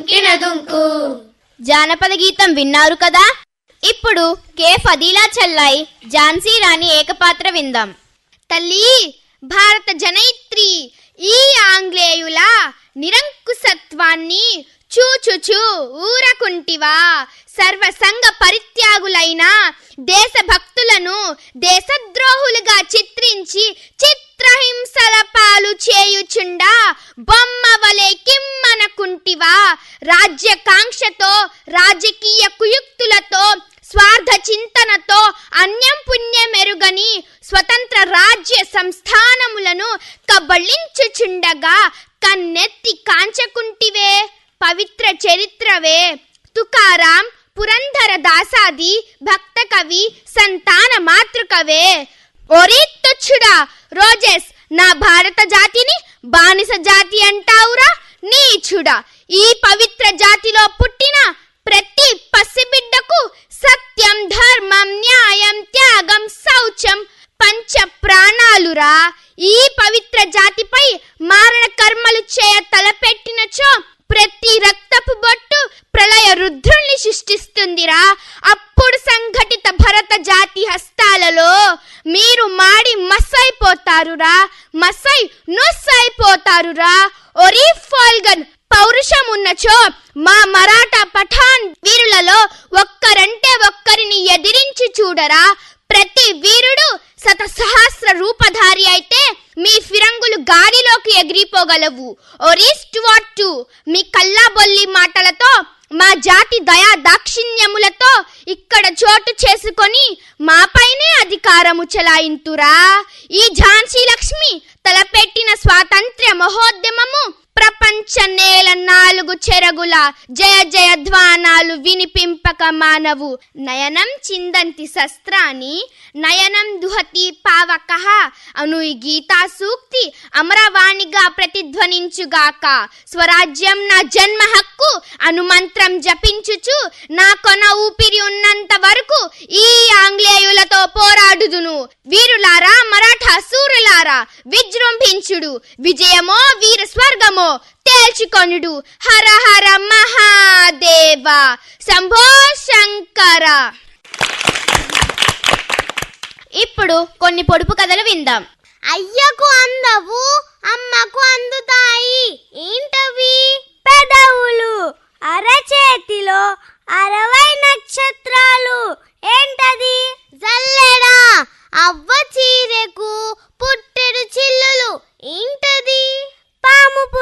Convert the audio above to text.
కినదుంకు జానపద గీతం విన్నారు కదా ఇప్పుడు కే ఫదీలా చెల్లాయి ఝాన్సీ రాణి ఏకపాత్ర విందాం తల్లి భారత జనయిత్రి ఈ ఆంగ్లేయుల నిరంకుశత్వాన్ని చూచుచు ఊరకుంటివా సర్వసంగ పరిత్యాగులైన దేశభక్తులను దేశద్రోహులుగా చిత్రించి చిత్రహింసల పాలు చేయుచుండా బొమ్మ వలె కిమ్మనకుంటివా రాజ్యకాంక్షతో రాజకీయ కుయుక్తులతో స్వార్థ చింతనతో అన్యం పుణ్యం ఎరుగని స్వతంత్ర రాజ్య సంస్థానములను కబళించుచుండగా కన్నెత్తి కాంచకుంటివే పవిత్ర చరిత్రవే తుకారాం పురంధర దాసాది భక్త కవి సంతాన మాతృకవే ఒరే తుచ్చుడా రోజెస్ నా భారత జాతిని బానిస జాతి అంటావురా నీచుడా ఈ పవిత్ర జాతిలో పుట్టిన ప్రతి పసిబిడ్డకు సత్యం ధర్మం న్యాయం త్యాగం శౌచం పంచ ప్రాణాలురా ఈ పవిత్ర జాతిపై మారణ కర్మలు చేయ తలపెట్టినచో ప్రతి రక్తపు బొట్టు ప్రళయ రుద్రుల్ని సృష్టిస్తుందిరా అప్పుడు సంఘటిత భరత జాతి హస్తాలలో మీరు మాడి మస్సైపోతారురా మస్సై నొస్సైపోతారురా ఒరి ఫాల్గన్ పౌరుషం ఉన్నచో మా మరాఠా పఠాన్ వీరులలో ఒక్కరంటే ఒక్కరిని ఎదిరించి చూడరా ప్రతి వీరుడు శత సహస్ర రూపధారి అయితే మీ ఫిరంగులు గాలిలోకి ఎగిరిపోగలవు ఒరీస్ట్ వాట్ మీ కల్లాబొల్లి మాటలతో మా జాతి దయా దాక్షిణ్యములతో ఇక్కడ చోటు చేసుకొని మాపైనే అధికారము చెలాయింతురా ఈ ఝాన్సీ లక్ష్మి తలపెట్టిన స్వాతంత్ర్య మహోద్యమము ప్రపంచ నేల నాలుగు చెరగుల జయ జయ ధ్వానాలు వినిపింపక మానవు నయనం చిందంతి శస్త్రాన్ని నయనం దుహతి పావక అను ఈ గీతా సూక్తి అమరవాణిగా ప్రతిధ్వనించుగాక స్వరాజ్యం నా జన్మ హక్కు అను మంత్రం జపించుచు నా కొన ఊపిరి ఉన్నంత వరకు ఈ ఆంగ్లేయులతో పోరాడుదును వీరులారా మరాఠా సూరులారా విజృంభించుడు విజయమో వీర స్వర్గమో తేల్చుకొనుడు హర హర మహాదేవ శంభో శంకర ఇప్పుడు కొన్ని పొడుపు కథలు విందాం అయ్యకు అందవు అమ్మకు అందుతాయి ఈ